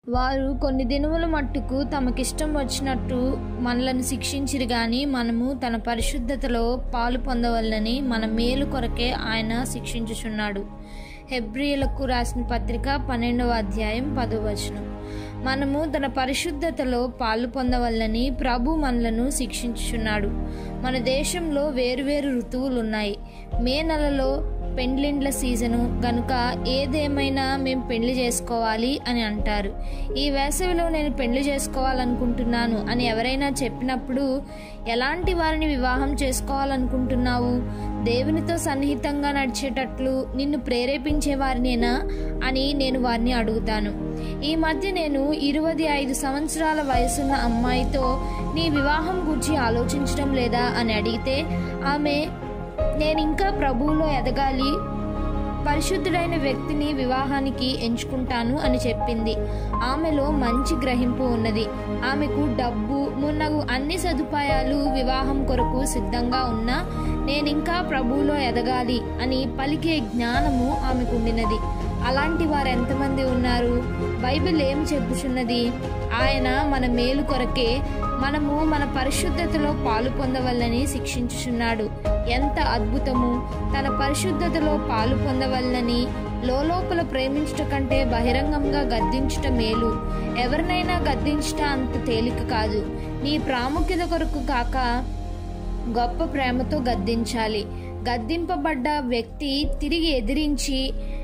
వారు కొన్ని దినముల మట్టుకు తమకిష్టం వచ్చినట్టు మనలను శిక్షించిరు గాని మనము తన పరిశుద్ధతలో పాలు పొందవలనని మన మేలు కొరకే ఆయన శిక్షించుచున్నాడు హెబ్రియలకు రాసిన పత్రిక పన్నెండవ అధ్యాయం పదో వచనం మనము తన పరిశుద్ధతలో పాలు పొందవలనని ప్రభు మనలను శిక్షించుచున్నాడు మన దేశంలో వేరువేరు ఋతువులు ఉన్నాయి మే నెలలో పెండ్లిండ్ల సీజను గనుక ఏదేమైనా మేము పెళ్లి చేసుకోవాలి అని అంటారు ఈ వేసవిలో నేను పెళ్లి చేసుకోవాలనుకుంటున్నాను అని ఎవరైనా చెప్పినప్పుడు ఎలాంటి వారిని వివాహం చేసుకోవాలనుకుంటున్నావు దేవునితో సన్నిహితంగా నడిచేటట్లు నిన్ను ప్రేరేపించే వారినేనా అని నేను వారిని అడుగుతాను ఈ మధ్య నేను ఇరవై ఐదు సంవత్సరాల వయసున్న అమ్మాయితో నీ వివాహం గురించి ఆలోచించడం లేదా అని అడిగితే ఆమె నేను ఇంకా ప్రభువులో ఎదగాలి పరిశుద్ధుడైన వ్యక్తిని వివాహానికి ఎంచుకుంటాను అని చెప్పింది ఆమెలో మంచి గ్రహింపు ఉన్నది ఆమెకు డబ్బు మున్నగు అన్ని సదుపాయాలు వివాహం కొరకు సిద్ధంగా ఉన్నా నేనింకా ప్రభువులో ఎదగాలి అని పలికే జ్ఞానము ఆమెకుండినది అలాంటి వారు ఎంతమంది ఉన్నారు బైబిల్ ఏం చెప్పుచున్నది ఆయన మన మేలు కొరకే మనము మన పరిశుద్ధతలో పాలు పొందవల్లని శిక్షించుచున్నాడు ఎంత అద్భుతము తన పరిశుద్ధతలో పాలు పొందవల్లని లోపల ప్రేమించుట కంటే బహిరంగంగా గద్దించుట మేలు ఎవరినైనా గద్దించుట అంత తేలిక కాదు నీ ప్రాముఖ్యత కొరకు కాక గొప్ప ప్రేమతో గద్దించాలి గద్దింపబడ్డ వ్యక్తి తిరిగి ఎదిరించి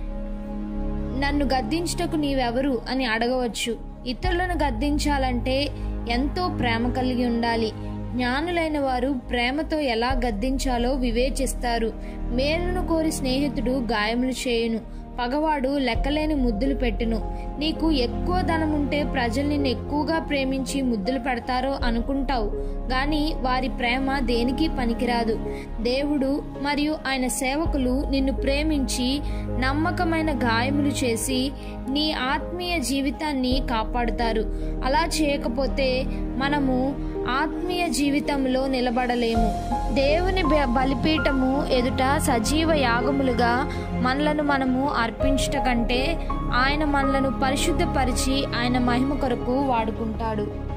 నన్ను గద్దించుటకు నీవెవరు అని అడగవచ్చు ఇతరులను గద్దించాలంటే ఎంతో ప్రేమ కలిగి ఉండాలి జ్ఞానులైన వారు ప్రేమతో ఎలా గద్దించాలో వివేచిస్తారు మేలును కోరి స్నేహితుడు గాయములు చేయును పగవాడు లెక్కలేని ముద్దులు పెట్టును నీకు ఎక్కువ ధనం ఉంటే ప్రజలు నిన్ను ఎక్కువగా ప్రేమించి ముద్దులు పెడతారో అనుకుంటావు కానీ వారి ప్రేమ దేనికి పనికిరాదు దేవుడు మరియు ఆయన సేవకులు నిన్ను ప్రేమించి నమ్మకమైన గాయములు చేసి నీ ఆత్మీయ జీవితాన్ని కాపాడుతారు అలా చేయకపోతే మనము ఆత్మీయ జీవితంలో నిలబడలేము దేవుని బ- బలిపీఠము ఎదుట సజీవ యాగములుగా మనలను మనము అర్పించుట కంటే ఆయన మనలను పరిశుద్ధపరిచి ఆయన మహిమ కొరకు వాడుకుంటాడు